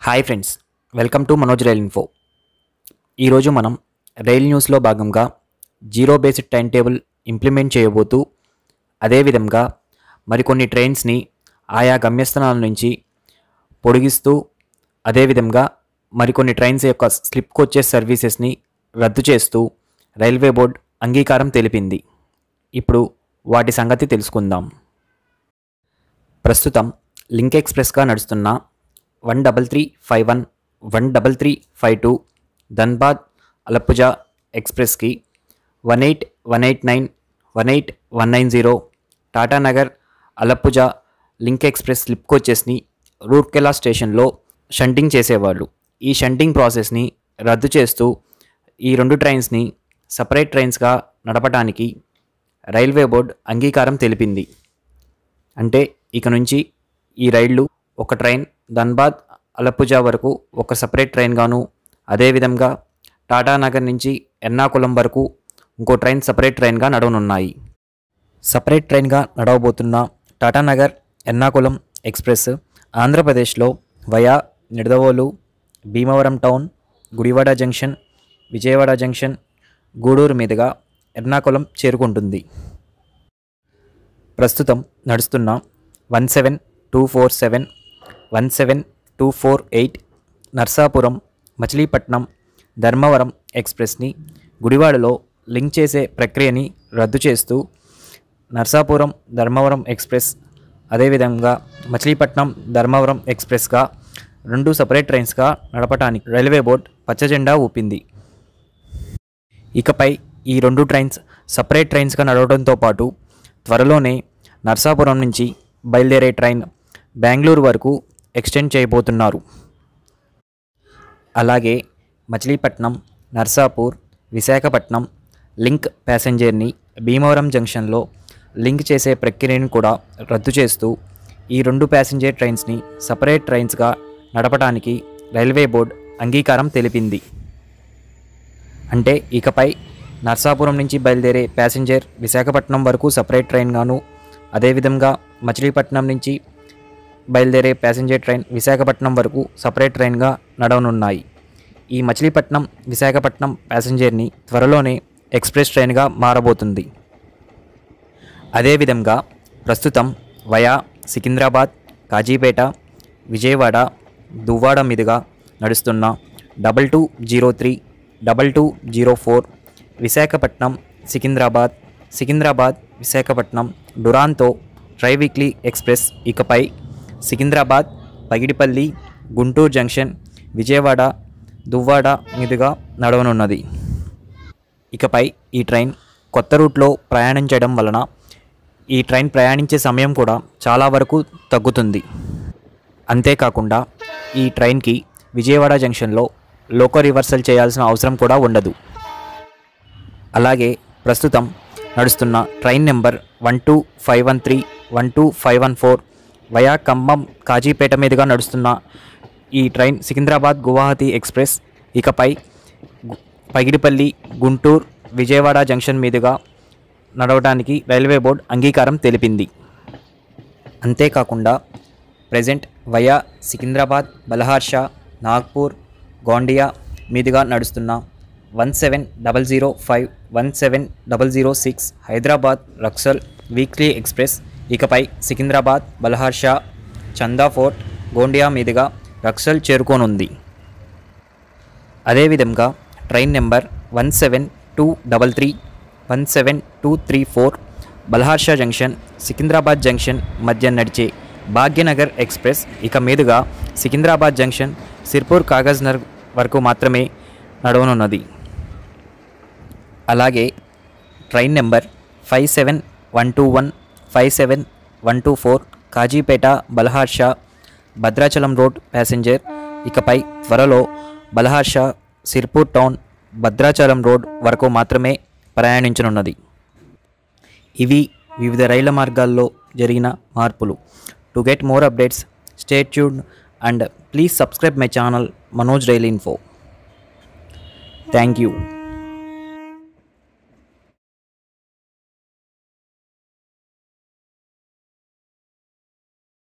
hi friends welcome to Manoj rail info ఈరోజు మనం rail న్యూస్లో భాగంగా zero based time table implement చేయబోతూ అదేవిధంగా మరికొన్ని ట్రైన్స్ని ఆయా గమ్యస్థానాల నుంచి పొడిగిస్తూ అదేవిధంగా మరికొన్ని ట్రైన్స్ యొక్క స్లిప్ కోచెస్ సర్వీసెస్ని రద్దు చేస్తూ రైల్వే బోర్డ్ అంగీకారం తెలిపింది ఇప్పుడు వాటి సంగతి తెలుసుకుందాం ప్రస్తుతం లింక్ ఎక్స్ప్రెస్గా నడుస్తున్న one double three five one one double three five two Dhanbad Alappuzha ఎక్స్ప్రెస్కి one eight one eight nine one eight one nine zero Tatanagar Alappuzha link express slip కోచెస్ని రూర్కెలా స్టేషన్లో షంటింగ్ చేసేవాళ్ళు ఈ షంటింగ్ ప్రాసెస్ని రద్దు చేస్తూ ఈ రెండు ట్రైన్స్ని సపరేట్ ట్రైన్స్గా నడపడానికి రైల్వే బోర్డ్ అంగీకారం తెలిపింది అంటే ఇక నుంచి ఈ రైళ్లు ఒక ట్రైన్ ధన్బాద్ అలప్పుజా వరకు ఒక సపరేట్ ట్రైన్ గాను అదేవిధంగా టాటానగర్ నుంచి ఎర్నాకుళం వరకు ఇంకో ట్రైన్ సపరేట్ ట్రైన్గా నడవనున్నాయి సపరేట్ ట్రైన్గా నడవబోతున్న టాటానగర్ ఎర్నాకుళం ఎక్స్ప్రెస్ ఆంధ్రప్రదేశ్లో via Nidadavolu Bhimavaram town Gudivada junction Vijayawada junction Gudur మీదుగా ఎర్నాకుళం చేరుకుంటుంది ప్రస్తుతం నడుస్తున్న one seven two four seven one seven two four eight Narsapuram Machilipatnam Dharmavaram ఎక్స్ప్రెస్ని గుడివాడలో లింక్ చేసే ప్రక్రియని రద్దు చేస్తూ నర్సాపురం ధర్మవరం ఎక్స్ప్రెస్ అదేవిధంగా మచిలీపట్నం ధర్మవరం ఎక్స్ప్రెస్గా రెండు సపరేట్ ట్రైన్స్గా నడపడానికి రైల్వే బోర్డ్ పచ్చజెండా ఊపింది ఇకపై ఈ రెండు ట్రైన్స్ సపరేట్ ట్రైన్స్గా నడవడంతో పాటు త్వరలోనే నర్సాపురం నుంచి బయలుదేరే ట్రైన్ బెంగళూరు వరకు ఎక్స్టెండ్ చేయబోతున్నారు అలాగే మచిలీపట్నం నర్సాపూర్ విశాఖపట్నం లింక్ ప్యాసింజర్ని భీమవరం జంక్షన్లో లింక్ చేసే ప్రక్రియను కూడా రద్దు చేస్తూ ఈ రెండు ప్యాసింజర్ ట్రైన్స్ని సపరేట్ ట్రైన్స్గా నడపడానికి రైల్వే బోర్డ్ అంగీకారం తెలిపింది అంటే ఇకపై నర్సాపురం నుంచి బయలుదేరే ప్యాసింజర్ విశాఖపట్నం వరకు సపరేట్ ట్రైన్ గాను అదేవిధంగా మచిలీపట్నం నుంచి బయలుదేరే ప్యాసింజర్ ట్రైన్ విశాఖపట్నం వరకు సపరేట్ ట్రైన్గా నడవనున్నాయి ఈ మచిలీపట్నం విశాఖపట్నం ప్యాసింజర్ని త్వరలోనే ఎక్స్ప్రెస్ ట్రైన్గా మారబోతుంది అదేవిధంగా ప్రస్తుతం వయా సికింద్రాబాద్ కాజీపేట విజయవాడ దువ్వాడ మీదుగా నడుస్తున్న double two zero three double two zero four Visakhapatnam Secunderabad Secunderabad Visakhapatnam Duronto tri weekly express ఇకపై సికింద్రాబాద్ పగిడిపల్లి గుంటూరు జంక్షన్ విజయవాడ దువ్వాడ మీదుగా నడవనున్నది ఇకపై ఈ ట్రైన్ కొత్త రూట్లో ప్రయాణించడం వలన ఈ ట్రైన్ ప్రయాణించే సమయం కూడా చాలా వరకు తగ్గుతుంది అంతేకాకుండా ఈ ట్రైన్కి విజయవాడ జంక్షన్లో లోకో రివర్సల్ చేయాల్సిన అవసరం కూడా ఉండదు అలాగే ప్రస్తుతం నడుస్తున్న train number one two five one three one two five one four via Khammam Kazipet మీదుగా నడుస్తున్న ఈ ట్రైన్ సికింద్రాబాద్ గువాహతి ఎక్స్ప్రెస్ ఇకపై గు- పగిడిపల్లి గుంటూరు విజయవాడ జంక్షన్ మీదుగా నడవడానికి రైల్వే బోర్డ్ అంగీకారం తెలిపింది అంతేకాకుండా ప్రజెంట్ వయా సికింద్రాబాద్ బలహార్షా నాగ్పూర్ గోండియా మీదుగా నడుస్తున్న one seven double zero five one seven double zero six Hyderabad Raxaul weekly express ఇకపై సికింద్రాబాద్ బలహార్షా చందా ఫోర్ట్ గోండియా మీదుగా రక్సల్ చేరుకోనుంది అదేవిధంగా train number one seven two double three one seven two three four Balharshah junction Secunderabad junction మధ్య నడిచే భాగ్యనగర్ ఎక్స్ప్రెస్ ఇక మీదుగా సికింద్రాబాద్ జంక్షన్ సిర్పూర్ కాగజ్నగర్ వరకు మాత్రమే నడవనున్నది అలాగే train number five seven one two one five seven one two four Kazipet Balharshah Bhadrachalam road passenger ఇకపై త్వరలో బల్హార్షా సిర్పూర్ టౌన్ భద్రాచలం రోడ్ వరకు మాత్రమే ప్రయాణించనున్నది ఇవి వివిధ రైళ్ల మార్గాల్లో జరిగిన మార్పులు to get more updates stay tuned and please subscribe my channel Manoj rail info thank you